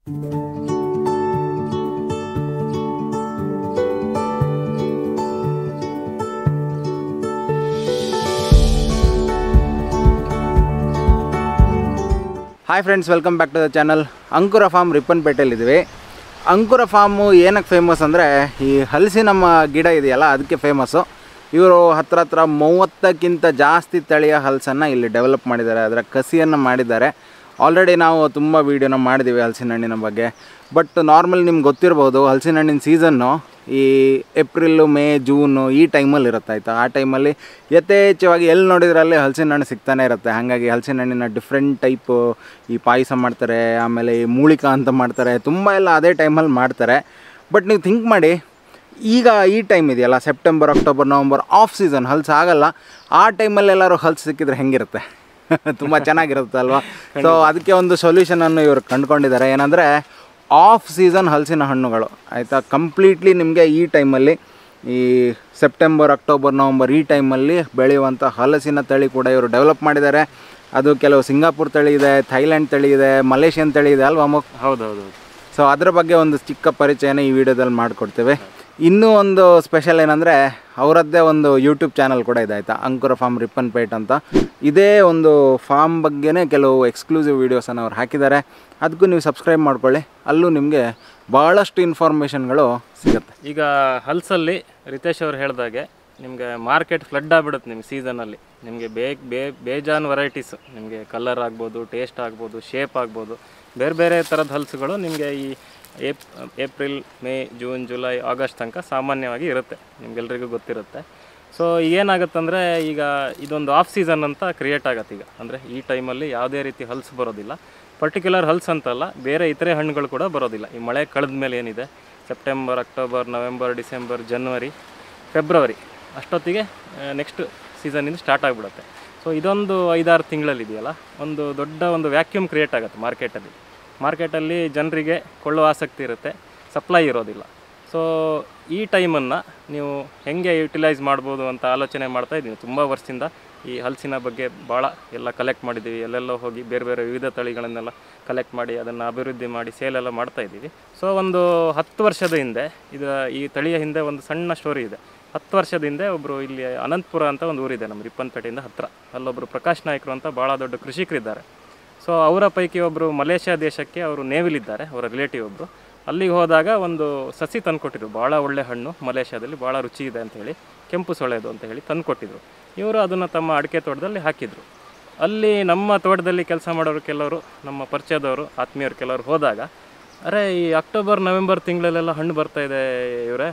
Hi friends welcome back to the channel Ankura farm ರಿಪ್ಪನ್ಪೇಟೆಯಲ್ಲಿದ್ದೀವಿ Ankura farm ಏನಕ್ಕೆ famous ಅಂದರೆ ಈ ಹಲಸಿನ ನಮ್ಮ ಗಿಡ ಇದೆಯಲ್ಲ ಅದಕ್ಕೆ ಫೇಮಸ್ಸು ಇವರು ಹತ್ರ ಹತ್ರ ಮೂವತ್ತಕ್ಕಿಂತ ಜಾಸ್ತಿ ತಳಿಯ ಹಲಸನ್ನು ಇಲ್ಲಿ ಡೆವಲಪ್ ಮಾಡಿದ್ದಾರೆ ಅದರ ಕಸಿಯನ್ನು ಮಾಡಿದ್ದಾರೆ ಆಲ್ರೆಡಿ ನಾವು ತುಂಬ ವೀಡಿಯೋನ ಮಾಡಿದ್ದೀವಿ ಹಲಸಿನ ಹಣ್ಣಿನ ಬಗ್ಗೆ ಬಟ್ ನಾರ್ಮಲ್ ನಿಮ್ಗೆ ಗೊತ್ತಿರ್ಬೋದು ಹಲಸಿನ ಹಣ್ಣಿನ ಸೀಸನ್ನು ಈ ಏಪ್ರಿಲ್ಲು ಮೇ ಜೂನು ಈ ಟೈಮಲ್ಲಿ ಇರುತ್ತೆ ಆಯಿತಾ ಆ ಟೈಮಲ್ಲಿ ಯಥೇಚ್ಛವಾಗಿ ಎಲ್ಲಿ ನೋಡಿದ್ರಲ್ಲಿ ಹಲಸಿನ ಹಣ್ಣು ಸಿಗ್ತಾನೆ ಇರುತ್ತೆ ಹಾಗಾಗಿ ಹಲಸಿನ ಹಣ್ಣಿನ ಡಿಫ್ರೆಂಟ್ ಟೈಪು ಈ ಪಾಯಸ ಮಾಡ್ತಾರೆ ಆಮೇಲೆ ಈ ಮೂಳಿಕ ಅಂತ ಮಾಡ್ತಾರೆ ತುಂಬ ಎಲ್ಲ ಅದೇ ಟೈಮಲ್ಲಿ ಮಾಡ್ತಾರೆ ಬಟ್ ನೀವು ಥಿಂಕ್ ಮಾಡಿ ಈಗ ಈ ಟೈಮ್ ಇದೆಯಲ್ಲ September October November off season ಹಲ್ಸ್ ಆಗಲ್ಲ ಆ ಟೈಮಲ್ಲಿ ಎಲ್ಲರೂ ಹಲ್ಸ್ ಸಿಕ್ಕಿದ್ರೆ ಹೆಂಗಿರುತ್ತೆ ತುಂಬ ಚೆನ್ನಾಗಿರುತ್ತೆ ಅಲ್ವಾ ಸೊ ಅದಕ್ಕೆ ಒಂದು ಸೊಲ್ಯೂಷನನ್ನು ಇವರು ಕಂಡುಕೊಂಡಿದ್ದಾರೆ ಏನಂದರೆ ಆಫ್ ಸೀಸನ್ ಹಲಸಿನ ಹಣ್ಣುಗಳು ಆಯಿತಾ ಕಂಪ್ಲೀಟ್ಲಿ ನಿಮಗೆ ಈ ಟೈಮಲ್ಲಿ ಈ ಸೆಪ್ಟೆಂಬರ್ ಅಕ್ಟೋಬರ್ ನವಂಬರ್ ಈ ಟೈಮಲ್ಲಿ ಬೆಳೆಯುವಂಥ ಹಲಸಿನ ತಳಿ ಕೂಡ ಇವರು ಡೆವಲಪ್ ಮಾಡಿದ್ದಾರೆ ಅದು ಕೆಲವು ಸಿಂಗಾಪುರ್ ತಳಿ ಇದೆ ಥೈಲ್ಯಾಂಡ್ ತಳಿ ಇದೆ ಮಲೇಷಿಯನ್ ತಳಿ ಇದೆ ಅಲ್ವಾ ಅಮುಕ್ ಹೌದೌದು ಸೊ ಅದರ ಬಗ್ಗೆ ಒಂದು ಚಿಕ್ಕ ಪರಿಚಯನ ಈ ವಿಡಿಯೋದಲ್ಲಿ ಮಾಡಿಕೊಡ್ತೇವೆ ಇನ್ನೂ ಒಂದು ಸ್ಪೆಷಲ್ ಏನಂದರೆ ಅವರದ್ದೇ ಒಂದು ಯೂಟ್ಯೂಬ್ ಚಾನಲ್ ಕೂಡ ಇದೆ ಆಯಿತಾ ಅಂಕುರ ಫಾರ್ಮ್ ರಿಪ್ಪನ್ಪೇಟ್ ಅಂತ ಇದೇ ಒಂದು ಫಾರ್ಮ್ ಬಗ್ಗೆನೇ ಕೆಲವು ಎಕ್ಸ್ಕ್ಲೂಸಿವ್ ವೀಡಿಯೋಸನ್ನು ಅವ್ರು ಹಾಕಿದ್ದಾರೆ ಅದಕ್ಕೂ ನೀವು ಸಬ್ಸ್ಕ್ರೈಬ್ ಮಾಡ್ಕೊಳ್ಳಿ ಅಲ್ಲೂ ನಿಮಗೆ ಭಾಳಷ್ಟು ಇನ್ಫಾರ್ಮೇಷನ್ಗಳು ಸಿಗುತ್ತೆ ಈಗ ಹಲ್ಸಲ್ಲಿ ರಿತೇಶ್ ಅವ್ರು ಹೇಳ್ದಾಗೆ ನಿಮಗೆ ಮಾರ್ಕೆಟ್ ಫ್ಲಡ್ ಆಗ್ಬಿಡುತ್ತೆ ನಿಮ್ಗೆ ಸೀಸನಲ್ಲಿ ನಿಮಗೆ ಬೇ ಬೇ ಬೇಜಾನ್ ವೆರೈಟೀಸ್ ನಿಮಗೆ ಕಲರ್ ಆಗ್ಬೋದು ಟೇಸ್ಟ್ ಆಗ್ಬೋದು ಶೇಪ್ ಆಗ್ಬೋದು ಬೇರೆ ಬೇರೆ ಥರದ ಹಲ್ಸುಗಳು ನಿಮಗೆ ಈ ಏಪ್ April May June July August ತನಕ ಸಾಮಾನ್ಯವಾಗಿ ಇರುತ್ತೆ ನಿಮ್ಗೆಲ್ರಿಗೂ ಗೊತ್ತಿರುತ್ತೆ ಸೊ ಏನಾಗುತ್ತಂದರೆ ಈಗ ಇದೊಂದು ಆಫ್ ಸೀಸನ್ ಅಂತ ಕ್ರಿಯೇಟ್ ಆಗತ್ತೆ ಈಗ ಅಂದರೆ ಈ ಟೈಮಲ್ಲಿ ಯಾವುದೇ ರೀತಿ ಹಲ್ಸ್ ಬರೋದಿಲ್ಲ ಪರ್ಟಿಕ್ಯುಲರ್ ಹಲ್ಸ್ ಅಂತಲ್ಲ ಬೇರೆ ಇತರೆ ಹಣ್ಣುಗಳು ಕೂಡ ಬರೋದಿಲ್ಲ ಈ ಮಳೆ ಕಳೆದ ಮೇಲೆ ಏನಿದೆ ಸೆಪ್ಟೆಂಬರ್ ಅಕ್ಟೋಬರ್ ನವೆಂಬರ್ ಡಿಸೆಂಬರ್ ಜನವರಿ ಫೆಬ್ರವರಿ ಅಷ್ಟೊತ್ತಿಗೆ ನೆಕ್ಸ್ಟ್ ಸೀಸನಿಂದ ಸ್ಟಾರ್ಟ್ ಆಗಿಬಿಡುತ್ತೆ ಸೊ ಇದೊಂದು ಐದಾರು ತಿಂಗಳಲ್ಲಿ ಇದೆಯಲ್ಲ ಒಂದು ದೊಡ್ಡ ಒಂದು ವ್ಯಾಕ್ಯೂಮ್ ಕ್ರಿಯೇಟ್ ಆಗುತ್ತೆ ಮಾರ್ಕೆಟಲ್ಲಿ ಮಾರ್ಕೆಟಲ್ಲಿ ಜನರಿಗೆ ಕೊಳ್ಳುವ ಆಸಕ್ತಿ ಇರುತ್ತೆ ಸಪ್ಲೈ ಇರೋದಿಲ್ಲ ಸೊ ಈ ಟೈಮನ್ನು ನೀವು ಹೇಗೆ ಯುಟಿಲೈಸ್ ಮಾಡ್ಬೋದು ಅಂತ ಆಲೋಚನೆ ಮಾಡ್ತಾ ಇದ್ದೀನಿ ತುಂಬ ವರ್ಷದಿಂದ ಈ ಹಲಸಿನ ಬಗ್ಗೆ ಭಾಳ ಎಲ್ಲ ಕಲೆಕ್ಟ್ ಮಾಡಿದ್ದೀವಿ ಎಲ್ಲೆಲ್ಲೋ ಹೋಗಿ ಬೇರೆ ಬೇರೆ ವಿವಿಧ ತಳಿಗಳನ್ನೆಲ್ಲ ಕಲೆಕ್ಟ್ ಮಾಡಿ ಅದನ್ನು ಅಭಿವೃದ್ಧಿ ಮಾಡಿ ಸೇಲೆಲ್ಲ ಮಾಡ್ತಾ ಇದ್ದೀವಿ ಸೊ ಒಂದು ಹತ್ತು ವರ್ಷದ ಹಿಂದೆ ಇದು ಈ ತಳಿಯ ಹಿಂದೆ ಒಂದು ಸಣ್ಣ ಸ್ಟೋರಿ ಇದೆ ಹತ್ತು ವರ್ಷದ ಹಿಂದೆ ಒಬ್ಬರು ಇಲ್ಲಿ ಅನಂತಪುರ ಅಂತ ಒಂದು ಊರಿದೆ ನಮ್ಮ ರಿಪ್ಪನ್ಪೇಟೆಯಿಂದ ಹತ್ತಿರ ಅಲ್ಲೊಬ್ಬರು ಪ್ರಕಾಶ್ ನಾಯ್ಕರು ಅಂತ ಭಾಳ ದೊಡ್ಡ ಕೃಷಿಕರಿದ್ದಾರೆ ಸೊ ಅವರ ಪೈಕಿ ಒಬ್ಬರು ಮಲೇಷ್ಯಾ ದೇಶಕ್ಕೆ ಅವರು ನೇವಿಲಿದ್ದಾರೆ ಅವರ ರಿಲೇಟಿವ್ ಒಬ್ಬರು ಅಲ್ಲಿಗೆ ಹೋದಾಗ ಒಂದು ಸಸಿ ತಂದುಕೊಟ್ಟಿದ್ರು ಭಾಳ ಒಳ್ಳೆ ಹಣ್ಣು ಮಲೇಷ್ಯಾದಲ್ಲಿ ಭಾಳ ರುಚಿ ಇದೆ ಅಂತ ಹೇಳಿ ಕೆಂಪು ಸೊಳೆದು ಅಂತ ಹೇಳಿ ತಂದುಕೊಟ್ಟಿದ್ರು ಇವರು ಅದನ್ನು ತಮ್ಮ ಅಡಿಕೆ ತೋಟದಲ್ಲಿ ಹಾಕಿದರು ಅಲ್ಲಿ ನಮ್ಮ ತೋಟದಲ್ಲಿ ಕೆಲಸ ಮಾಡೋರು ಕೆಲವರು ನಮ್ಮ ಪರಿಚಯದವರು ಆತ್ಮೀಯರು ಕೆಲವರು ಹೋದಾಗ ಅರೆ ಈ ಅಕ್ಟೋಬರ್ ನವೆಂಬರ್ ತಿಂಗಳಲ್ಲೆಲ್ಲ ಹಣ್ಣು ಬರ್ತಾ ಇದೆ ಇವರೇ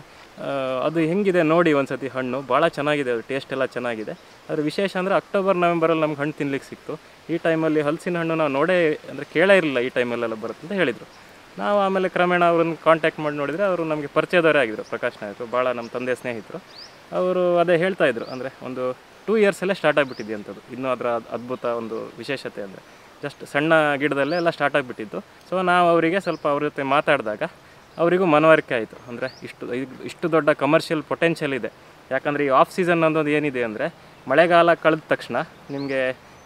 ಅದು ಹೆಂಗಿದೆ ನೋಡಿ ಒಂದ್ಸತಿ ಹಣ್ಣು ಭಾಳ ಚೆನ್ನಾಗಿದೆ ಅದು ಟೇಸ್ಟ್ ಎಲ್ಲ ಚೆನ್ನಾಗಿದೆ ಅದ್ರ ವಿಶೇಷ ಅಂದರೆ ಅಕ್ಟೋಬರ್ ನವೆಂಬರಲ್ಲಿ ನಮ್ಗೆ ಹಣ್ಣು ತಿನ್ಲಿಕ್ಕೆ ಸಿಕ್ತು ಈ ಟೈಮಲ್ಲಿ ಹಲಸಿನ ಹಣ್ಣು ನಾವು ನೋಡೇ ಅಂದರೆ ಕೇಳೇ ಇರಲಿಲ್ಲ ಈ ಟೈಮಲ್ಲೆಲ್ಲ ಬರುತ್ತೆ ಅಂತ ಹೇಳಿದರು ನಾವು ಆಮೇಲೆ ಕ್ರಮೇಣ ಅವ್ರನ್ನ ಕಾಂಟ್ಯಾಕ್ಟ್ ಮಾಡಿ ನೋಡಿದರೆ ಅವರು ನಮಗೆ ಪರಿಚಯದವರೇ ಆಗಿದ್ರು ಪ್ರಕಾಶ್ ನಾಯಕರು ಭಾಳ ನಮ್ಮ ತಂದೆ ಸ್ನೇಹಿತರು ಅವರು ಅದೇ ಹೇಳ್ತಾ ಇದ್ರು ಅಂದರೆ ಒಂದು ಟೂ ಇಯರ್ಸಲ್ಲೇ ಸ್ಟಾರ್ಟ್ ಆಗಿಬಿಟ್ಟಿದೆ ಅಂಥದ್ದು ಇನ್ನೂ ಅದರ ಅದ್ಭುತ ಒಂದು ವಿಶೇಷತೆ ಅಂದರೆ ಜಸ್ಟ್ ಸಣ್ಣ ಗಿಡದಲ್ಲೇ ಎಲ್ಲ ಸ್ಟಾರ್ಟ್ ಆಗಿಬಿಟ್ಟಿತ್ತು ಸೊ ನಾವು ಅವರಿಗೆ ಸ್ವಲ್ಪ ಅವ್ರ ಜೊತೆ ಮಾತಾಡಿದಾಗ ಅವರಿಗೂ ಮನವರಿಕೆ ಆಯಿತು ಅಂದರೆ ಇಷ್ಟು ಇದು- ಇಷ್ಟು ದೊಡ್ಡ ಕಮರ್ಷಿಯಲ್ ಪೊಟೆನ್ಷಿಯಲ್ ಇದೆ ಯಾಕಂದರೆ ಈ ಆಫ್ ಸೀಸನ್ ಅನ್ನೋದು ಏನಿದೆ ಅಂದರೆ ಮಳೆಗಾಲ ಕಳೆದ ತಕ್ಷಣ ನಿಮಗೆ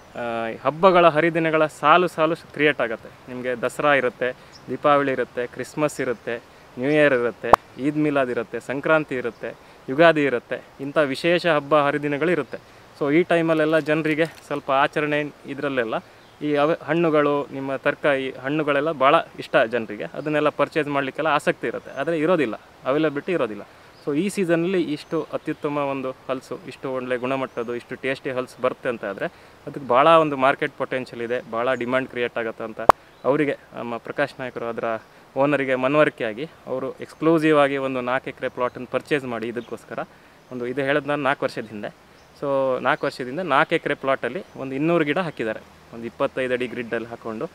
ಹಬ್ಬಗಳ ಹರಿದಿನಗಳ ಸಾಲು ಸಾಲು ಕ್ರಿಯೇಟ್ ಆಗುತ್ತೆ ನಿಮಗೆ ದಸರಾ ಇರುತ್ತೆ ದೀಪಾವಳಿ ಇರುತ್ತೆ ಕ್ರಿಸ್ಮಸ್ ಇರುತ್ತೆ ನ್ಯೂ ಇಯರ್ ಇರುತ್ತೆ ಈದ್ ಮಿಲಾದ್ ಇರುತ್ತೆ ಸಂಕ್ರಾಂತಿ ಇರುತ್ತೆ ಯುಗಾದಿ ಇರುತ್ತೆ ಇಂಥ ವಿಶೇಷ ಹಬ್ಬ ಹರಿದಿನಗಳಿರುತ್ತೆ ಸೊ ಈ ಟೈಮಲ್ಲೆಲ್ಲ ಜನರಿಗೆ ಸ್ವಲ್ಪ ಆಚರಣೆ ಇದರಲ್ಲೆಲ್ಲ ಈ ಅವ ಹಣ್ಣುಗಳು ನಿಮ್ಮ ತರಕಾರಿ ಹಣ್ಣುಗಳೆಲ್ಲ ಭಾಳ ಇಷ್ಟ ಜನರಿಗೆ ಅದನ್ನೆಲ್ಲ ಪರ್ಚೇಸ್ ಮಾಡಲಿಕ್ಕೆಲ್ಲ ಆಸಕ್ತಿ ಇರುತ್ತೆ ಆದರೆ ಇರೋದಿಲ್ಲ ಅವೈಲಬಿಲಿಟಿ ಇರೋದಿಲ್ಲ ಸೊ ಈ ಸೀಸನಲ್ಲಿ ಇಷ್ಟು ಅತ್ಯುತ್ತಮ ಒಂದು ಹಲ್ಸು ಇಷ್ಟು ಒಳ್ಳೆ ಗುಣಮಟ್ಟದ್ದು ಇಷ್ಟು ಟೇಸ್ಟಿ ಹಲ್ಸ್ ಬರುತ್ತೆ ಅಂತ ಆದರೆ ಅದಕ್ಕೆ ಭಾಳ ಒಂದು ಮಾರ್ಕೆಟ್ ಪೊಟೆನ್ಷಿಯಲ್ ಇದೆ ಭಾಳ ಡಿಮ್ಯಾಂಡ್ ಕ್ರಿಯೇಟ್ ಆಗುತ್ತೆ ಅಂತ ಅವರಿಗೆ ನಮ್ಮ ಪ್ರಕಾಶ್ ನಾಯಕರು ಅದರ ಓನರಿಗೆ ಮನವರಿಕೆ ಆಗಿ ಅವರು ಎಕ್ಸ್ಕ್ಲೂಸಿವ್ ಆಗಿ ಒಂದು ನಾಲ್ಕು ಎಕರೆ ಪ್ಲಾಟನ್ನು ಪರ್ಚೇಸ್ ಮಾಡಿ ಇದಕ್ಕೋಸ್ಕರ ಒಂದು ಇದು ಹೇಳಿದ್ ನಾನು ನಾಲ್ಕು ವರ್ಷದ ಹಿಂದೆ ಸೊ ನಾಲ್ಕು ವರ್ಷದಿಂದ ನಾಲ್ಕು ಎಕರೆ ಪ್ಲಾಟಲ್ಲಿ ಒಂದು ಇನ್ನೂರು ಗಿಡ ಹಾಕಿದ್ದಾರೆ ಒಂದು ಇಪ್ಪತ್ತೈದು ಅಡಿ ಗ್ರಿಡ್ಡಲ್ಲಿ ಹಾಕ್ಕೊಂಡು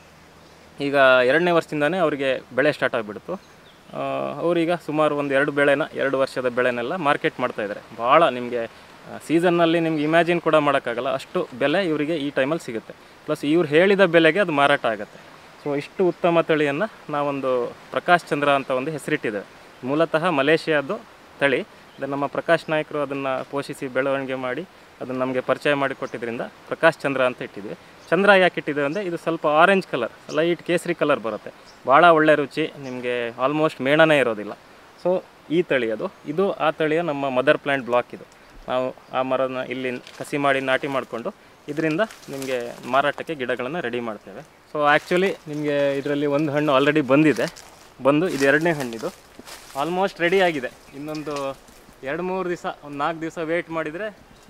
ಈಗ ಎರಡನೇ ವರ್ಷದಿಂದನೇ ಅವರಿಗೆ ಬೆಳೆ ಸ್ಟಾರ್ಟ್ ಆಗಿಬಿಡ್ತು ಅವರೀಗ ಸುಮಾರು ಒಂದು ಎರಡು ಬೆಳೆನ ಎರಡು ವರ್ಷದ ಬೆಳೆನೆಲ್ಲ ಮಾರ್ಕೆಟ್ ಮಾಡ್ತಾ ಇದ್ದಾರೆ ಭಾಳ ನಿಮಗೆ ಸೀಸನ್ನಲ್ಲಿ ನಿಮ್ಗೆ ಇಮ್ಯಾಜಿನ್ ಕೂಡ ಮಾಡೋಕ್ಕಾಗಲ್ಲ ಅಷ್ಟು ಬೆಲೆ ಇವರಿಗೆ ಈ ಟೈಮಲ್ಲಿ ಸಿಗುತ್ತೆ ಪ್ಲಸ್ ಇವ್ರು ಹೇಳಿದ ಬೆಲೆಗೆ ಅದು ಮಾರಾಟ ಆಗುತ್ತೆ ಸೊ ಇಷ್ಟು ಉತ್ತಮ ತಳಿಯನ್ನು ನಾವೊಂದು ಪ್ರಕಾಶ್ ಚಂದ್ರ ಅಂತ ಒಂದು ಹೆಸರಿಟ್ಟಿದ್ದೇವೆ ಮೂಲತಃ ಮಲೇಷಿಯಾದು ತಳಿ ಅದು ನಮ್ಮ ಪ್ರಕಾಶ್ ನಾಯಕರು ಅದನ್ನು ಪೋಷಿಸಿ ಬೆಳವಣಿಗೆ ಮಾಡಿ ಅದನ್ನು ನಮಗೆ ಪರಿಚಯ ಮಾಡಿಕೊಟ್ಟಿದ್ದರಿಂದ ಪ್ರಕಾಶ್ ಚಂದ್ರ ಅಂತ ಇಟ್ಟಿದ್ವಿ ಚಂದ್ರ ಯಾಕೆ ಇಟ್ಟಿದ್ದೇವೆ ಅಂದರೆ ಇದು ಸ್ವಲ್ಪ ಆರೆಂಜ್ ಕಲರ್ ಲೈಟ್ ಕೇಸರಿ ಕಲರ್ ಬರುತ್ತೆ ಭಾಳ ಒಳ್ಳೆ ರುಚಿ ನಿಮಗೆ ಆಲ್ಮೋಸ್ಟ್ ಮೇಣನೇ ಇರೋದಿಲ್ಲ ಸೊ ಈ ತಳಿ ಅದು ಇದು ಆ ತಳಿಯ ನಮ್ಮ ಮದರ್ ಪ್ಲ್ಯಾಂಟ್ ಬ್ಲಾಕ್ ಇದು ನಾವು ಆ ಮರನ ಇಲ್ಲಿ ಕಸಿ ಮಾಡಿ ನಾಟಿ ಮಾಡಿಕೊಂಡು ಇದರಿಂದ ನಿಮಗೆ ಮಾರಾಟಕ್ಕೆ ಗಿಡಗಳನ್ನು ರೆಡಿ ಮಾಡ್ತೇವೆ ಸೊ ಆ್ಯಕ್ಚುಲಿ ನಿಮಗೆ ಇದರಲ್ಲಿ ಒಂದು ಹಣ್ಣು ಆಲ್ರೆಡಿ ಬಂದಿದೆ ಬಂದು ಇದು ಎರಡನೇ ಹಣ್ಣಿದು ಆಲ್ಮೋಸ್ಟ್ ರೆಡಿ ಆಗಿದೆ ಇನ್ನೊಂದು ಎರಡು ಮೂರು ದಿವಸ ಒಂದು ನಾಲ್ಕು ದಿವಸ ವೇಟ್ ಮಾಡಿದರೆ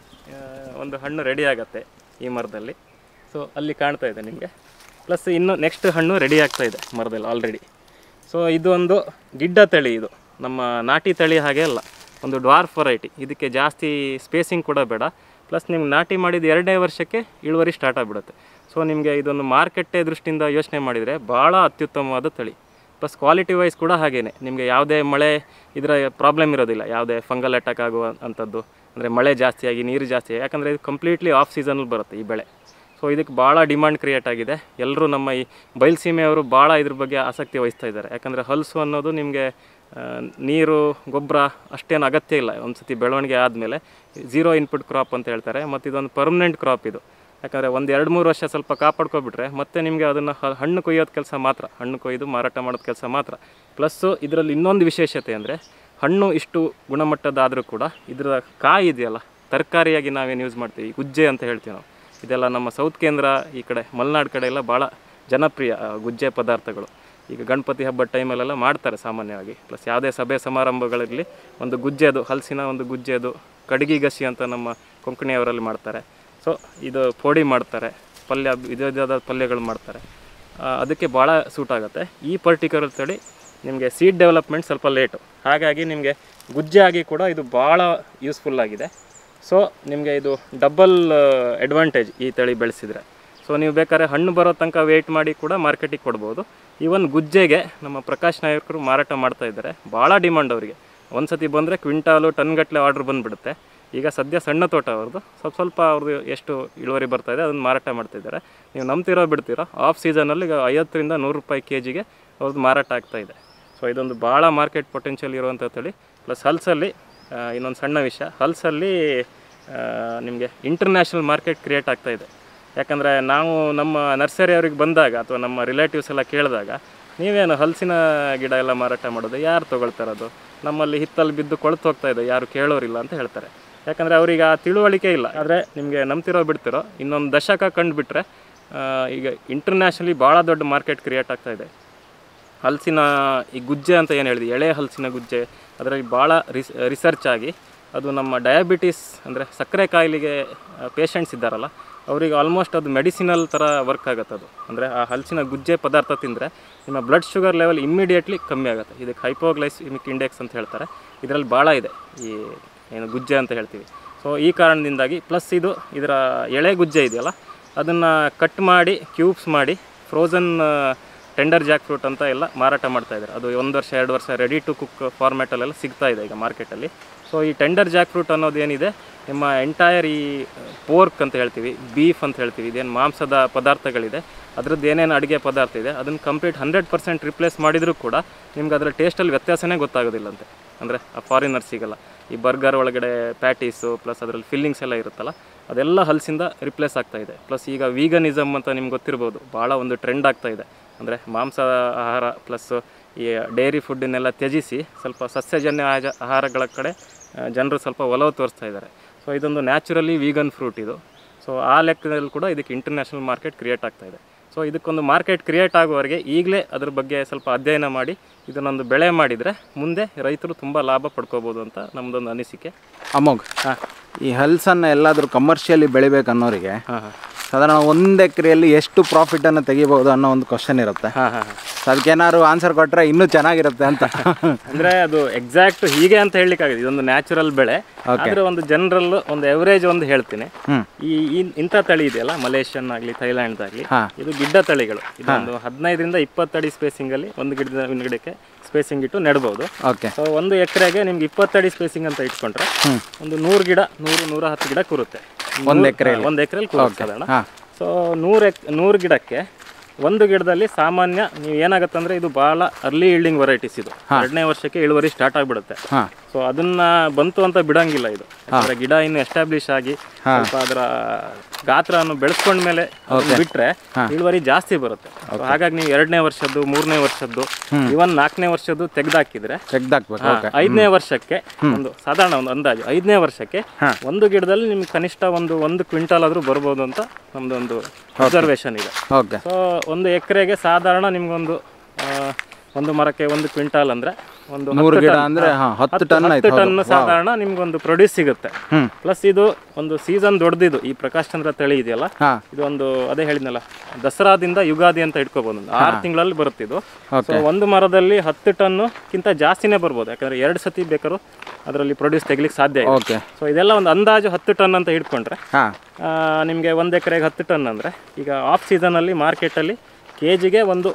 ಒಂದು ಹಣ್ಣು ರೆಡಿ ಆಗುತ್ತೆ ಈ ಮರದಲ್ಲಿ ಸೊ ಅಲ್ಲಿ ಕಾಣ್ತಾ ಇದೆ ನಿಮಗೆ ಪ್ಲಸ್ ಇನ್ನು ನೆಕ್ಸ್ಟ್ ಹಣ್ಣು ರೆಡಿ ಆಗ್ತಾ ಇದೆ ಮರದಲ್ಲಿ ಆಲ್ರೆಡಿ ಸೊ ಇದು ಒಂದು ಗಿಡ್ಡ ತಳಿ ಇದು ನಮ್ಮ ನಾಟಿ ತಳಿ ಹಾಗೆ ಅಲ್ಲ ಒಂದು ಡ್ವಾರ್ಫ್ ವೆರೈಟಿ ಇದಕ್ಕೆ ಜಾಸ್ತಿ ಸ್ಪೇಸಿಂಗ್ ಕೂಡ ಬೇಡ ಪ್ಲಸ್ ನಿಮ್ಗೆ ನಾಟಿ ಮಾಡಿದ ಎರಡನೇ ವರ್ಷಕ್ಕೆ ಇಳುವರಿ ಸ್ಟಾರ್ಟ್ ಆಗಿಬಿಡುತ್ತೆ ಸೊ ನಿಮಗೆ ಇದೊಂದು ಮಾರ್ಕೆಟ್ಟೆ ದೃಷ್ಟಿಯಿಂದ ಯೋಚನೆ ಮಾಡಿದರೆ ಭಾಳ ಅತ್ಯುತ್ತಮವಾದ ತಳಿ ಪ್ಲಸ್ ಕ್ವಾಲಿಟಿ ವೈಸ್ ಕೂಡ ಹಾಗೇನೆ ನಿಮಗೆ ಯಾವುದೇ ಮಳೆ ಇದರ ಪ್ರಾಬ್ಲಮ್ ಇರೋದಿಲ್ಲ ಯಾವುದೇ ಫಂಗಲ್ ಅಟ್ಯಾಕ್ ಆಗುವ ಅಂಥದ್ದು ಅಂದರೆ ಮಳೆ ಜಾಸ್ತಿಯಾಗಿ ನೀರು ಜಾಸ್ತಿ ಯಾಕಂದರೆ ಇದು ಕಂಪ್ಲೀಟ್ಲಿ ಆಫ್ ಸೀಸನಲ್ಲಿ ಬರುತ್ತೆ ಈ ಬೆಳೆ ಸೊ ಇದಕ್ಕೆ ಭಾಳ ಡಿಮಾಂಡ್ ಕ್ರಿಯೇಟ್ ಆಗಿದೆ ಎಲ್ಲರೂ ನಮ್ಮ ಈ ಬಯಲುಸೀಮೆಯವರು ಭಾಳ ಇದ್ರ ಬಗ್ಗೆ ಆಸಕ್ತಿ ವಹಿಸ್ತಾ ಇದ್ದಾರೆ ಯಾಕಂದರೆ ಹಲಸು ಅನ್ನೋದು ನಿಮಗೆ ಆ, ನೀರು ಗೊಬ್ಬರ ಅಷ್ಟೇನು ಅಗತ್ಯ ಇಲ್ಲ ಒಂದು ಸತಿ ಬೆಳವಣಿಗೆ ಆದಮೇಲೆ ಝೀರೋ ಇನ್ಪುಟ್ ಕ್ರಾಪ್ ಅಂತ ಹೇಳ್ತಾರೆ ಮತ್ತು ಇದೊಂದು ಪರ್ಮನೆಂಟ್ ಕ್ರಾಪ್ ಇದು ಯಾಕಂದರೆ ಒಂದು ಎರಡು ಮೂರು ವರ್ಷ ಸ್ವಲ್ಪ ಕಾಪಾಡ್ಕೊಬಿಟ್ರೆ ಮತ್ತೆ ನಿಮಗೆ ಅದನ್ನು ಹಣ್ಣು ಕೊಯ್ಯೋದು ಕೆಲಸ ಮಾತ್ರ ಹಣ್ಣು ಕೊಯ್ದು ಮಾರಾಟ ಮಾಡೋದು ಕೆಲಸ ಮಾತ್ರ ಪ್ಲಸ್ಸು ಇದರಲ್ಲಿ ಇನ್ನೊಂದು ವಿಶೇಷತೆ ಅಂದರೆ ಹಣ್ಣು ಇಷ್ಟು ಗುಣಮಟ್ಟದಾದರೂ ಕೂಡ ಇದರ ಕಾಯಿ ಇದೆಯಲ್ಲ ತರಕಾರಿಯಾಗಿ ನಾವೇನು ಯೂಸ್ ಮಾಡ್ತೀವಿ ಗುಜ್ಜೆ ಅಂತ ಹೇಳ್ತೀವಿ ನಾವು ಇದೆಲ್ಲ ನಮ್ಮ ಸೌತ್ ಕೇಂದ್ರ ಈ ಕಡೆ ಮಲೆನಾಡು ಕಡೆ ಎಲ್ಲ ಭಾಳ ಜನಪ್ರಿಯ ಆ, ಗುಜ್ಜೆ ಪದಾರ್ಥಗಳು ಈಗ ಗಣಪತಿ ಹಬ್ಬದ ಟೈಮಲ್ಲೆಲ್ಲ ಮಾಡ್ತಾರೆ ಸಾಮಾನ್ಯವಾಗಿ ಪ್ಲಸ್ ಯಾವುದೇ ಸಭೆ ಸಮಾರಂಭಗಳಲ್ಲಿ ಒಂದು ಗುಜ್ಜೆದು ಹಲಸಿನ ಒಂದು ಗುಜ್ಜೆದು ಕಡಗಿ ಗಸಿ ಅಂತ ನಮ್ಮ ಕೊಂಕಣಿಯವರಲ್ಲಿ ಮಾಡ್ತಾರೆ ಸೊ ಇದು ಪೋಡಿ ಮಾಡ್ತಾರೆ ಪಲ್ಯ ವಿಧ ವಿಧವಾದ ಪಲ್ಯಗಳು ಮಾಡ್ತಾರೆ ಆ, ಅದಕ್ಕೆ ಭಾಳ ಸೂಟ್ ಆಗುತ್ತೆ ಈ ಪರ್ಟಿಕ್ಯುಲರ್ ತಳಿ ನಿಮಗೆ ಸೀಡ್ ಡೆವಲಪ್ಮೆಂಟ್ ಸ್ವಲ್ಪ ಲೇಟು ಹಾಗಾಗಿ ನಿಮಗೆ ಗುಜ್ಜೆ ಆಗಿ ಕೂಡ ಇದು ಭಾಳ ಯೂಸ್ಫುಲ್ ಆಗಿದೆ ಸೊ ನಿಮಗೆ ಇದು ಡಬಲ್ ಅಡ್ವಾಂಟೇಜ್ ಈ ತಳಿ ಬೆಳೆಸಿದರೆ ಸೊ ನೀವು ಬೇಕಾದ್ರೆ ಹಣ್ಣು ಬರೋ ತನಕ ವೆಯ್ಟ್ ಮಾಡಿ ಕೂಡ ಮಾರ್ಕೆಟಿಗೆ ಕೊಡ್ಬೋದು ಈವನ್ ಗುಜ್ಜೆಗೆ ನಮ್ಮ ಪ್ರಕಾಶ್ ನಾಯಕರು ಮಾರಾಟ ಮಾಡ್ತಾ ಇದ್ದಾರೆ ಭಾಳ ಡಿಮಾಂಡ್ ಅವರಿಗೆ ಒಂದು ಸತಿ ಬಂದರೆ ಕ್ವಿಂಟಾಲು ಟನ್ಗಟ್ಟಲೆ ಆರ್ಡ್ರ್ ಬಂದುಬಿಡುತ್ತೆ ಈಗ ಸದ್ಯ ಸಣ್ಣ ತೋಟ ಅವ್ರದ್ದು ಸ್ವಲ್ಪ ಸ್ವಲ್ಪ ಅವ್ರದ್ದು ಎಷ್ಟು ಇಳುವರಿ ಬರ್ತಾ ಇದೆ ಅದನ್ನು ಮಾರಾಟ ಮಾಡ್ತಿದ್ದಾರೆ ನೀವು ನಂಬ್ತಿರೋ ಬಿಡ್ತೀರೋ ಆಫ್ ಸೀಸನಲ್ಲಿ ಈಗ ಐವತ್ತರಿಂದ ನೂರು ರೂಪಾಯಿ ಕೆ ಜಿಗೆ ಅವ್ರದ್ದು ಮಾರಾಟ ಆಗ್ತಾ ಇದೆ ಸೊ ಇದೊಂದು ಭಾಳ ಮಾರ್ಕೆಟ್ ಪೊಟೆನ್ಷಿಯಲ್ ಇರುವಂಥ ತಳಿ ಪ್ಲಸ್ ಹಲ್ಸಲ್ಲಿ ಇನ್ನೊಂದು ಸಣ್ಣ ವಿಷಯ ಹಲ್ಸಲ್ಲಿ ನಿಮಗೆ ಇಂಟರ್ನ್ಯಾಷನಲ್ ಮಾರ್ಕೆಟ್ ಕ್ರಿಯೇಟ್ ಆಗ್ತಾ ಇದೆ ಯಾಕಂದರೆ ನಾವು ನಮ್ಮ ನರ್ಸರಿ ಅವ್ರಿಗೆ ಬಂದಾಗ ಅಥವಾ ನಮ್ಮ ರಿಲೇಟಿವ್ಸ್ ಎಲ್ಲ ಕೇಳಿದಾಗ ನೀವೇನು ಹಲಸಿನ ಗಿಡ ಎಲ್ಲ ಮಾರಾಟ ಮಾಡೋದು ಯಾರು ತೊಗೊಳ್ತಾರದು ನಮ್ಮಲ್ಲಿ ಹಿತ್ತಲ್ಲಿ ಬಿದ್ದು ಕೊಳ್ತು ಹೋಗ್ತಾ ಇದೆ ಯಾರು ಕೇಳೋರಿಲ್ಲ ಅಂತ ಹೇಳ್ತಾರೆ ಯಾಕಂದರೆ ಅವ್ರಿಗೆ ಆ ತಿಳುವಳಿಕೆ ಇಲ್ಲ ಆದರೆ ನಿಮಗೆ ನಂಬ್ತಿರೋ ಬಿಡ್ತಿರೋ ಇನ್ನೊಂದು ದಶಕ ಕಂಡುಬಿಟ್ರೆ ಈಗ ಇಂಟರ್ನ್ಯಾಷನಲಿ ಭಾಳ ದೊಡ್ಡ ಮಾರ್ಕೆಟ್ ಕ್ರಿಯೇಟ್ ಆಗ್ತಾ ಇದೆ ಹಲಸಿನ ಈ ಗುಜ್ಜೆ ಅಂತ ಏನು ಹೇಳಿದ್ವಿ ಎಳೆ ಹಲಸಿನ ಗುಜ್ಜೆ ಅದರಲ್ಲಿ ಭಾಳ ರಿಸ್ ರಿಸರ್ಚ್ ಆಗಿ ಅದು ನಮ್ಮ ಡಯಾಬಿಟಿಸ್ ಅಂದರೆ ಸಕ್ಕರೆ ಕಾಯಿಲೆಗೆ ಪೇಷಂಟ್ಸ್ ಇದ್ದಾರಲ್ಲ ಅವರಿಗೆ ಆಲ್ಮೋಸ್ಟ್ ಅದು ಮೆಡಿಸಿನಲ್ ಥರ ವರ್ಕ್ ಆಗುತ್ತೆ ಅದು ಅಂದರೆ ಆ ಹಲಸಿನ ಗುಜ್ಜೆ ಪದಾರ್ಥ ತಿಂದರೆ ನಿಮ್ಮ ಬ್ಲಡ್ ಶುಗರ್ ಲೆವೆಲ್ ಇಮ್ಮಿಡಿಯೇಟ್ಲಿ ಕಮ್ಮಿ ಆಗುತ್ತೆ ಇದಕ್ಕೆ ಹೈಪೋಗ್ಲೈಸಿಮಿಕ್ ಇಂಡೆಕ್ಸ್ ಅಂತ ಹೇಳ್ತಾರೆ ಇದರಲ್ಲಿ ಭಾಳ ಇದೆ ಈ ಏನು ಗುಜ್ಜೆ ಅಂತ ಹೇಳ್ತೀವಿ ಸೊ ಈ ಕಾರಣದಿಂದಾಗಿ ಪ್ಲಸ್ ಇದು ಇದರ ಎಳೆ ಗುಜ್ಜೆ ಇದೆಯಲ್ಲ ಅದನ್ನು ಕಟ್ ಮಾಡಿ ಕ್ಯೂಬ್ಸ್ ಮಾಡಿ ಫ್ರೋಝನ್ ಟೆಂಡರ್ ಜಾಕ್ ಫ್ರೂಟ್ ಅಂತ ಎಲ್ಲ ಮಾರಾಟ ಮಾಡ್ತಾ ಇದ್ದಾರೆ ಅದು ಒಂದು ವರ್ಷ ಎರಡು ವರ್ಷ ರೆಡಿ ಟು ಕುಕ್ ಫಾರ್ಮ್ಯಾಟಲ್ಲೆಲ್ಲ ಸಿಗ್ತಾ ಇದೆ ಈಗ ಮಾರ್ಕೆಟಲ್ಲಿ ಸೊ ಈ ಟೆಂಡರ್ ಜಾಕ್ ಫ್ರೂಟ್ ಅನ್ನೋದು ಏನಿದೆ ನಿಮ್ಮ ಎಂಟೈರ್ ಈ ಪೋರ್ಕ್ ಅಂತ ಹೇಳ್ತೀವಿ ಬೀಫ್ ಅಂತ ಹೇಳ್ತೀವಿ ಇದೇನು ಮಾಂಸದ ಪದಾರ್ಥಗಳಿದೆ ಅದ್ರದ್ದು ಏನೇನು ಅಡುಗೆ ಪದಾರ್ಥ ಇದೆ ಅದನ್ನು ಕಂಪ್ಲೀಟ್ ಹಂಡ್ರೆಡ್ ಪರ್ಸೆಂಟ್ ರಿಪ್ಲೇಸ್ ಮಾಡಿದರೂ ಕೂಡ ನಿಮ್ಗೆ ಅದರ ಟೇಸ್ಟಲ್ಲಿ ವ್ಯತ್ಯಾಸನೇ ಗೊತ್ತಾಗೋದಿಲ್ಲಂತೆ ಅಂದರೆ ಆ ಫಾರಿನರ್ಸಿಗೆಲ್ಲ ಈ ಬರ್ಗರ್ ಒಳಗಡೆ ಪ್ಯಾಟೀಸು ಪ್ಲಸ್ ಅದರಲ್ಲಿ ಫಿಲ್ಲಿಂಗ್ಸ್ ಎಲ್ಲ ಇರುತ್ತಲ್ಲ ಅದೆಲ್ಲ ಹಲಸಿಂದ ರಿಪ್ಲೇಸ್ ಆಗ್ತಾ ಇದೆ ಪ್ಲಸ್ ಈಗ ವೀಗನಿಸಮ್ ಅಂತ ನಿಮ್ಗೆ ಗೊತ್ತಿರ್ಬೋದು ಭಾಳ ಒಂದು ಟ್ರೆಂಡ್ ಆಗ್ತಾ ಇದೆ ಅಂದರೆ ಮಾಂಸ ಆಹಾರ ಪ್ಲಸ್ ಈ ಡೈರಿ ಫುಡ್ಡನ್ನೆಲ್ಲ ತ್ಯಜಿಸಿ ಸ್ವಲ್ಪ ಸಸ್ಯಜನ್ಯ ಆಜ- ಆಹಾರಗಳ ಕಡೆ ಜನರು ಸ್ವಲ್ಪ ಒಲವು ತೋರಿಸ್ತಾ ಇದ್ದಾರೆ ಸೊ ಇದೊಂದು ನ್ಯಾಚುರಲಿ ವೀಗನ್ ಫ್ರೂಟ್ ಇದು ಸೊ ಆ ಲೆಕ್ಕದಲ್ಲಿ ಕೂಡ ಇದಕ್ಕೆ ಇಂಟರ್ನ್ಯಾಷನಲ್ ಮಾರ್ಕೆಟ್ ಕ್ರಿಯೇಟ್ ಆಗ್ತಾ ಇದೆ ಸೊ ಇದಕ್ಕೊಂದು ಮಾರ್ಕೆಟ್ ಕ್ರಿಯೇಟ್ ಆಗುವವರೆಗೆ ಈಗಲೇ ಅದ್ರ ಬಗ್ಗೆ ಸ್ವಲ್ಪ ಅಧ್ಯಯನ ಮಾಡಿ ಇದನ್ನೊಂದು ಬೆಳೆ ಮಾಡಿದರೆ ಮುಂದೆ ರೈತರು ತುಂಬ ಲಾಭ ಪಡ್ಕೋಬೋದು ಅಂತ ನಮ್ಮದೊಂದು ಅನಿಸಿಕೆ ಅಮೋಘ್ ಹಾಂ ಈ ಹಲ್ಸನ್ನು ಎಲ್ಲಾದರೂ ಕಮರ್ಷಿಯಲಿ ಬೆಳಿಬೇಕು ಅನ್ನೋರಿಗೆ ಹಾಂ ಹಾಂ ಸಾಧಾರಣ ಒಂದು ಎಕರೆಯಲ್ಲಿ ಎಷ್ಟು ಪ್ರಾಫಿಟನ್ನು ತೆಗಿಬೋದು ಅನ್ನೋ ಒಂದು ಕ್ವಶನ್ ಇರುತ್ತೆ ಹಾಂ ಹಾಂ ಹಾಂ ಸೊ ಅದಕ್ಕೇನಾದ್ರು ಆನ್ಸರ್ ಕೊಟ್ಟರೆ ಇನ್ನೂ ಚೆನ್ನಾಗಿರುತ್ತೆ ಅಂತ ಅಂದ್ರೆ ಅದು ಎಕ್ಸಾಕ್ಟ್ ಹೀಗೆ ಅಂತ ಹೇಳಲಿಕ್ಕಾಗಿದೆ ಇದೊಂದು ನ್ಯಾಚುರಲ್ ಬೆಳೆ ಆದ್ರೆ ಒಂದು ಜನರಲ್ ಒಂದು ಎವರೇಜ್ ಒಂದು ಹೇಳ್ತೀನಿ ಹ್ಞೂ ಈ ಈ- ಇಂಥ ತಳಿ ಇದೆಯಲ್ಲ ಮಲೇಷಿಯನ್ ಆಗಲಿ ಥೈಲ್ಯಾಂಡ್ ಆಗಲಿ ಹಾ. ಇದು ಗಿಡ್ಡ ತಳಿಗಳು ಇದೊಂದು ಹದಿನೈದರಿಂದ ಇಪ್ಪತ್ತಡಿ ಸ್ಪೇಸಿಂಗ್ ಅಲ್ಲಿ ಒಂದು ಗಿಡದ ಒಂದು ಗಿಡಕ್ಕೆ ಸ್ಪೇಸಿಂಗ್ ಇಟ್ಟು ನೆಡ್ಬೋದು ಓಕೆ ಸೊ ಒಂದು ಎಕರೆಗೆ ನಿಮ್ಗೆ ಇಪ್ಪತ್ತಡಿ ಸ್ಪೇಸಿಂಗ್ ಅಂತ ಇಟ್ಕೊಂಡ್ರೆ ಒಂದು ನೂರು ಗಿಡ ನೂರು ನೂರ ಹತ್ತು ಗಿಡ ಕೂರುತ್ತೆ ಒಂದು ಎಕರೆಯಲ್ಲಿ ಒಂದು ಎಕರೆಲಿ ಕೂರುತ್ತೆ ಸಾಧಾರಣ ಹಾಂ ಸೊ ನೂರು ಎಕ್ ನೂರು ಗಿಡಕ್ಕೆ ಒಂದು ಗಿಡದಲ್ಲಿ ಸಾಮಾನ್ಯ ನೀವು ಏನಾಗುತ್ತೆ ಅಂದ್ರೆ ಇದು ಬಹಳ ಅರ್ಲಿ ಈಲ್ಡಿಂಗ್ ವೆರೈಟೀಸ್ ಇದು ಎರಡನೇ ವರ್ಷಕ್ಕೆ ಇಳುವರಿ ಸ್ಟಾರ್ಟ್ ಆಗಿಬಿಡುತ್ತೆ ಹಾಂ ಸೊ ಅದನ್ನ ಬಂತು ಅಂತ ಬಿಡಂಗಿಲ್ಲ ಇದು ಯಾಕಂದ್ರೆ ಗಿಡ ಇನ್ನು ಎಸ್ಟಾಬ್ಲಿಷ್ ಆಗಿ ಸ್ವಲ್ಪ ಅದರ ಗಾತ್ರವನ್ನು ಬೆಳೆಸ್ಕೊಂಡ್ಮೇಲೆ ಅದನ್ನ ಬಿಟ್ರೆ ಇಳುವರಿ ಜಾಸ್ತಿ ಬರುತ್ತೆ So ಹಾಗಾಗಿ ನೀವು ಎರಡನೇ ವರ್ಷದ್ದು ಮೂರನೇ ವರ್ಷದ್ದು ಇವನ್ ನಾಲ್ಕನೇ ವರ್ಷದ್ದು ತೆಗ್ದಾಕಿದ್ರೆ ತೆಗ್ದಾಕ್ಬೇಕು ಓಕೆ ಐದನೇ ವರ್ಷಕ್ಕೆ ಒಂದು ಸಾಧಾರಣ ಒಂದು ಅಂದಾಜು ಐದನೇ ವರ್ಷಕ್ಕೆ ಒಂದು ಗಿಡದಲ್ಲಿ ನಿಮ್ಗೆ ಕನಿಷ್ಠ ಒಂದು ಒಂದು ಕ್ವಿಂಟಲ್ ಆದ್ರೂ ಬರ್ಬೋದು ಅಂತ ನಮ್ದು ಒಂದು ಅಬ್ಸರ್ವೇಷನ್ ಇದೆ ಓಕೆ ಸೊ ಒಂದು ಎಕರೆಗೆ ಸಾಧಾರಣ ನಿಮ್ಗೊಂದು ಆ, ಒಂದು ಮರಕ್ಕೆ ಒಂದು ಕ್ವಿಂಟಾಲ್ ಅಂದ್ರೆ ಒಂದು ನೂರು ಹತ್ತು ಗಿಡ ಟನ್- ಅಂದ್ರೆ ಹಾಂ ಹತ್ತು ಟನ್ ಹತ್ತು ಆಯ್ತು ಟನ್ ಸಾಧಾರಣ ನಿಮ್ಗೊಂದು ಪ್ರೊಡ್ಯೂಸ್ ಸಿಗುತ್ತೆ ಹ್ಮ್. ಪ್ಲಸ್ ಇದು ಒಂದು ಸೀಸನ್ ದೊಡ್ಡದಿದು ಈ ಪ್ರಕಾಶ್ ಚಂದ್ರ ತಳಿ ಇದೆಯಲ್ಲ ಹಾಂ ಇದು ಒಂದು ಅದೇ ಹೇಳಿದ್ನಲ್ಲ ದಸರಾದಿಂದ ಯುಗಾದಿ ಅಂತ ಇಟ್ಕೋಬಹುದು ಒಂದು ಆರು ತಿಂಗಳಲ್ಲಿ ಬರುತ್ತೆ ಇದು ಸೊ ಒಂದು ಮರದಲ್ಲಿ ಹತ್ತು ಟನ್ನುಕ್ಕಿಂತ ಜಾಸ್ತಿನೇ ಬರ್ಬೋದು ಯಾಕಂದ್ರೆ ಎರಡು ಸತಿ ಬೇಕಾದ್ರೂ ಅದರಲ್ಲಿ ಪ್ರೊಡ್ಯೂಸ್ ತೆಗಿಲಿಕ್ಕೆ ಸಾಧ್ಯ ಇದೆ ಓಕೆ ಸೊ ಇದೆಲ್ಲ ಒಂದು ಅಂದಾಜು ಹತ್ತು ಟನ್ ಅಂತ ಇಟ್ಕೊಂಡ್ರೆ ಹಾಂ ನಿಮಗೆ ಒಂದು ಎಕರೆಗೆ ಹತ್ತು ಟನ್ ಅಂದರೆ ಈಗ ಆಫ್ ಸೀಸನಲ್ಲಿ ಮಾರ್ಕೆಟಲ್ಲಿ ಕೆ ಜಿಗೆ ಒಂದು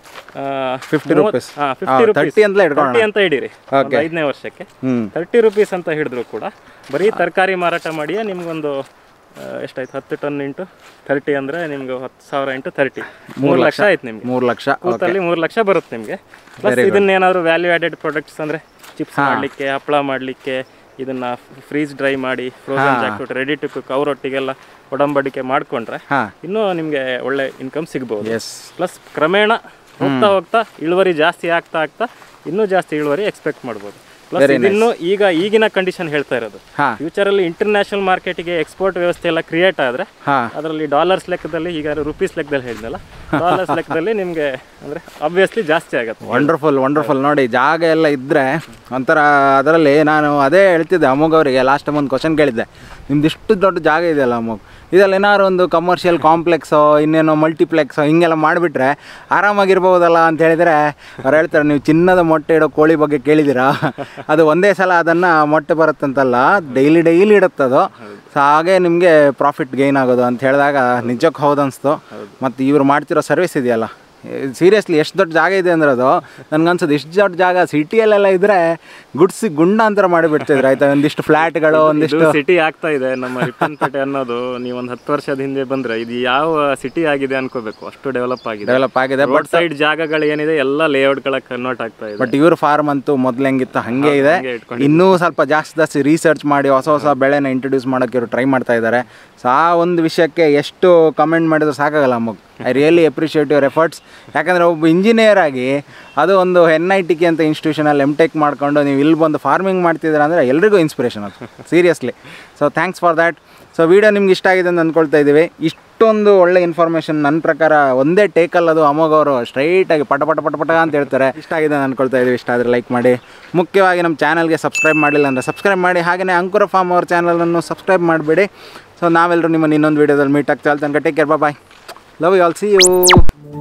fifty rupees fifty rupees thirty ಅಂತಲೇ ಇಟ್ಕೊಳ್ಳೋಣ ತರ್ಟಿ ಅಂತ ಹಿಡೀರಿ ಒಂದು ಐದನೇ ವರ್ಷಕ್ಕೆ ಹ್ಞೂ ತರ್ಟಿ ರುಪೀಸ್ ಅಂತ ಹಿಡಿದ್ರು ಕೂಡ ಬರೀ ತರಕಾರಿ ಮಾರಾಟ ಮಾಡಿಯೇ ನಿಮ್ಗೊಂದು ಆ, ಎಷ್ಟಾಯ್ತು ಹತ್ತು ಟನ್ ಇಂಟು ತರ್ಟಿ ಅಂದರೆ ನಿಮ್ಗೆ ಹತ್ತು ಸಾವಿರ ಇಂಟು ತರ್ಟಿ ಮೂರು ಲಕ್ಷ ಆಯ್ತು ನಿಮ್ಗೆ ಮೂರು ಲಕ್ಷ ಕೂತಲ್ಲಿ ಮೂರು ಲಕ್ಷ ಬರುತ್ತೆ ನಿಮಗೆ ಪ್ಲಸ್ ಇದನ್ನೇನಾದ್ರು ವ್ಯಾಲ್ಯೂ ಆಡೆಡ್ ಪ್ರಾಡಕ್ಟ್ಸ್ ಅಂದರೆ ಚಿಪ್ಸ್ ಮಾಡಲಿಕ್ಕೆ ಹಪ್ಪಳ ಮಾಡಲಿಕ್ಕೆ ಇದನ್ನ ಫ್ರೀಸ್ ಡ್ರೈ ಮಾಡಿ ಫ್ರೋಸನ್ ಜಾಕ್ಬಿಟ್ಟು ರೆಡಿ ಟು ಕುಕ್ ಅವರೊಟ್ಟಿಗೆಲ್ಲ ಒಡಂಬಡಿಕೆ ಮಾಡಿಕೊಂಡ್ರೆ ಹಾಂ ಇನ್ನೂ ನಿಮಗೆ ಒಳ್ಳೆ ಇನ್ಕಮ್ ಸಿಗ್ಬೋದು ಎಸ್ ಪ್ಲಸ್ ಕ್ರಮೇಣ ಹೋಗ್ತಾ ಹೋಗ್ತಾ ಇಳುವರಿ ಜಾಸ್ತಿ ಆಗ್ತಾ ಆಗ್ತಾ ಇನ್ನೂ ಜಾಸ್ತಿ ಇಳುವರಿ ಎಕ್ಸ್ಪೆಕ್ಟ್ ಮಾಡ್ಬೋದು ಪ್ಲಸ್ ಇದಿನ್ನು ಈಗ ಈಗಿನ ಕಂಡೀಷನ್ ಹೇಳ್ತಾ ಇರೋದು ಹಾಂ ಫ್ಯೂಚರಲ್ಲಿ ಇಂಟರ್ನ್ಯಾಷನಲ್ ಮಾರ್ಕೆಟಿಗೆ ಎಕ್ಸ್ಪೋರ್ಟ್ ವ್ಯವಸ್ಥೆ ಎಲ್ಲ ಕ್ರಿಯೇಟ್ ಆದರೆ ಹಾಂ ಅದರಲ್ಲಿ ಡಾಲರ್ಸ್ ಲೆಕ್ಕದಲ್ಲಿ ಈಗ ರುಪೀಸ್ ಲೆಕ್ಕದಲ್ಲಿ ಹೇಳಿದ್ನಲ್ಲ ಡಾಲರ್ಸ್ ಲೆಕ್ಕದಲ್ಲಿ ನಿಮಗೆ ಅಂದರೆ ಅಬ್ವಿಯಸ್ಲಿ ಜಾಸ್ತಿ ಆಗುತ್ತೆ ವಂಡರ್ಫುಲ್ ವಂಡರ್ಫುಲ್ ನೋಡಿ ಜಾಗ ಎಲ್ಲ ಇದ್ದರೆ ಒಂಥರ ಅದರಲ್ಲಿ ನಾನು ಅದೇ ಹೇಳ್ತಿದ್ದೆ ಅಮೋಘ್ ಅವರಿಗೆ ಲಾಸ್ಟ್ ಟೈಮ್ ಒಂದು ಕ್ವಶನ್ ಕೇಳಿದ್ದೆ ನಿಮ್ದು ಇಷ್ಟು ದೊಡ್ಡ ಜಾಗ ಇದೆಯಲ್ಲ ಅಮೋಘ್ ಇದರಲ್ಲಿ ಏನಾದ್ರು ಒಂದು ಕಮರ್ಷಿಯಲ್ ಕಾಂಪ್ಲೆಕ್ಸೋ ಇನ್ನೇನೋ ಮಲ್ಟಿಪ್ಲೆಕ್ಸೋ ಹಿಂಗೆಲ್ಲ ಮಾಡಿಬಿಟ್ರೆ ಆರಾಮಾಗಿರ್ಬೋದಲ್ಲ ಅಂತ ಹೇಳಿದರೆ ಅವ್ರು ಹೇಳ್ತಾರೆ ನೀವು ಚಿನ್ನದ ಮೊಟ್ಟೆ ಇಡೋ ಕೋಳಿ ಬಗ್ಗೆ ಕೇಳಿದ್ದೀರಾ ಅದು ಒಂದೇ ಸಲ ಅದನ್ನು ಮೊಟ್ಟೆ ಬರುತ್ತಂತಲ್ಲ ಡೈಲಿ ಡೈಲಿ ಇಡುತ್ತೆ ಅದು ಸೊ ಹಾಗೆ ನಿಮಗೆ ಪ್ರಾಫಿಟ್ ಗೈನ್ ಆಗೋದು ಅಂತ ಹೇಳಿದಾಗ ನಿಜಕ್ಕೆ ಹೌದು ಅನಿಸ್ತು ಮತ್ತು ಇವ್ರು ಮಾಡ್ತಿರೋ ಸರ್ವಿಸ್ ಇದೆಯಲ್ಲ ಸೀರಿಯಸ್ಲಿ ಎಷ್ಟು ದೊಡ್ಡ ಜಾಗ ಇದೆ ಅಂದ್ರೆ ಅದು ನನ್ಗನ್ಸೋದು ಇಷ್ಟು ದೊಡ್ಡ ಜಾಗ ಸಿಟಿಯಲ್ಲೆಲ್ಲ ಇದ್ರೆ ಗುಡ್ಸಿ ಗುಂಡಾಂತರ ಮಾಡಿಬಿಡ್ತಿದ್ರು ಆಯ್ತಾ ಒಂದಿಷ್ಟು ಫ್ಲ್ಯಾಟ್ಗಳು ಒಂದಿಷ್ಟು ಸಿಟಿ ಆಗ್ತಾ ಇದೆ ನಮ್ಮ ರಿಪ್ಪನ್ಪೇಟೆ ಅನ್ನೋದು ನೀವು ಒಂದು ಹತ್ತು ವರ್ಷದ ಹಿಂದೆ ಬಂದ್ರೆ ಇದು ಯಾವ ಸಿಟಿ ಆಗಿದೆ ಅನ್ಕೋಬೇಕು ಅಷ್ಟು ಡೆವಲಪ್ ಆಗಿದೆ ಡೆವಲಪ್ ಆಗಿದೆ ರೋಡ್ ಸೈಡ್ ಜಾಗಗಳು ಏನಿದೆ ಎಲ್ಲ ಲೇಔಟ್ಗಳ ಕನ್ವರ್ಟ್ ಆಗ್ತಾ ಇದೆ ಬಟ್ ಇವ್ರ ಫಾರ್ಮ್ ಅಂತೂ ಮೊದ್ಲು ಹೆಂಗಿತ್ತು ಹಂಗೆ ಇದೆ ಹಂಗೆ ಇಟ್ಕೊಂಡು ಇನ್ನೂ ಸ್ವಲ್ಪ ಜಾಸ್ತಿ ಜಾಸ್ತಿ ರಿಸರ್ಚ್ ಮಾಡಿ ಹೊಸ ಹೊಸ ಬೆಳೆನ ಇಂಟ್ರೊಡ್ಯೂಸ್ ಮಾಡೋಕ್ಕೆ ಇವರು ಟ್ರೈ ಮಾಡ್ತಾ ಇದ್ದಾರೆ ಸೊ ಆ ಒಂದು ವಿಷಯಕ್ಕೆ ಎಷ್ಟು ಕಮೆಂಟ್ ಮಾಡಿದ್ರು ಸಾಕಾಗಲ್ಲ ಅಮ್ಮಗ್ I really appreciate your efforts ಯಾಕಂದರೆ ಒಬ್ಬ ಇಂಜಿನಿಯರ್ ಆಗಿ ಅದು ಒಂದು ಎನ್ ಐ ಟಿ ಕೆ ಅಂತ ಇನ್ಸ್ಟಿಟ್ಯೂಷನಲ್ಲಿ ಎಮ್ ಟೆಕ್ ಮಾಡ್ಕೊಂಡು ನೀವು ಇಲ್ಲಿ ಬಂದು ಫಾರ್ಮಿಂಗ್ ಮಾಡ್ತಿದ್ದೀರಾ ಅಂದರೆ ಎಲ್ರಿಗೂ ಇನ್ಸ್ಪಿರೇಷನ್ ಅದು seriously so thanks for that so video ನಿಮ್ಗೆ ಇಷ್ಟ ಆಗಿದೆ ಅಂತ ಅಂದ್ಕೊಳ್ತಾ ಇದ್ದೀವಿ ಇಷ್ಟೊಂದು ಒಳ್ಳೆ ಇನ್ಫಾರ್ಮೇಷನ್ ನನ್ನ ಪ್ರಕಾರ ಒಂದೇ ಟೇಕಲ್ಲಿ ಅದು ಅಮೋಘ್ ಅವರು ಸ್ಟ್ರೈಟಾಗಿ ಪಟ ಪಟ ಪಟ ಪಟ ಅಂತ ಹೇಳ್ತಾರೆ ಇಷ್ಟ ಆಗಿದೆ ಅಂತ ಅನ್ಕೊಳ್ತಾ ಇದ್ದೀವಿ ಇಷ್ಟ ಆದರೆ ಲೈಕ್ ಮಾಡಿ ಮುಖ್ಯವಾಗಿ ನಮ್ಮ ಚಾನಲ್ಗೆ ಸಬ್ಸ್ಕ್ರೈಬ್ ಮಾಡಿಲ್ಲ ಅಂದರೆ ಸಬ್ಸ್ಕ್ರೈಬ್ ಮಾಡಿ ಹಾಗೆಯೇ ಅಂಕುರ ಫಾರ್ಮ್ ಅವ್ರ ಚಾನಲನ್ನು ಸಬ್ಸ್ಕ್ರೈಬ್ ಮಾಡಿಬಿಡಿ ಸೊ ನಾವೆಲ್ಲರೂ ನಿಮ್ಮನ್ನು ಇನ್ನೊಂದು ವೀಡಿಯೋದಲ್ಲಿ ಮೀಟ್ ಆಗ್ತಾ ತನಕ take care bye love you all see you